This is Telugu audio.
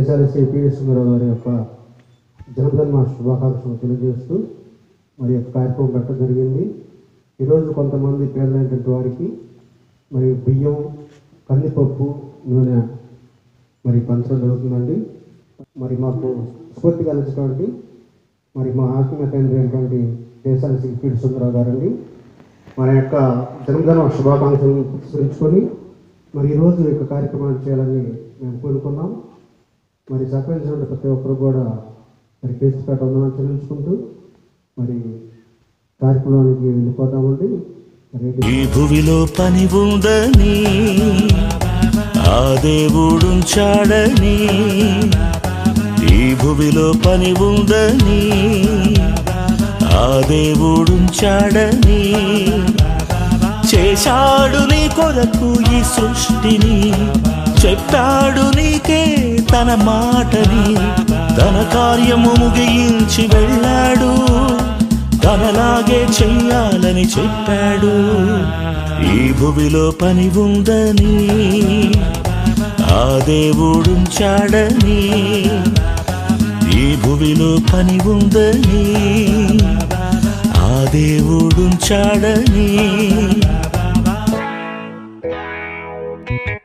దేశాల శ్రీ పివి సుందరరావు గారి యొక్క జన్మదిన శుభాకాంక్షలు తెలియజేస్తూ మరి యొక్క కార్యక్రమం పెట్టడం జరిగింది ఈరోజు కొంతమంది పేదలైనటువంటి వారికి మరి బియ్యం కందిపప్పు నూనె మరి పంచడం జరుగుతుందండి మరి మాకు స్ఫూర్తి కలిసినటువంటి మరి మా ఆత్మీయ తండ్రి అయినటువంటి దేశాల శ్రీ పివి సుందరరావు గారండి మన యొక్క జన్మదిన శుభాకాంక్షలు పురస్కరించుకొని మరి ఈరోజు ఈ యొక్క కార్యక్రమాన్ని చేయాలని మేము కోరుకున్నాం మరి సహకరించిన ప్రతి ఒక్కరు కూడా మరి కేసుపేట ఉందని చెల్లించుకుంటూ మరి కార్యక్రమానికి వెళ్ళిపోతామండి మరి ఈ భువిలో పని ఉందని ఆ దేవుడుంచాడని ఈ భువిలో పని ఉందని ఆ దేవుడుంచాడని చేశాడు నీ కొరకు ఈ సృష్టిని చెప్పాడు నీకే తన మాటని తన కార్యము ముగించి వెళ్ళాడు తనలాగే చెయ్యాలని చెప్పాడు ఈ భువిలో పని ఉందని ఆ దేవుడుంచాడని ఈ భువిలో పని ఉందని ఆ దేవుడుంచాడని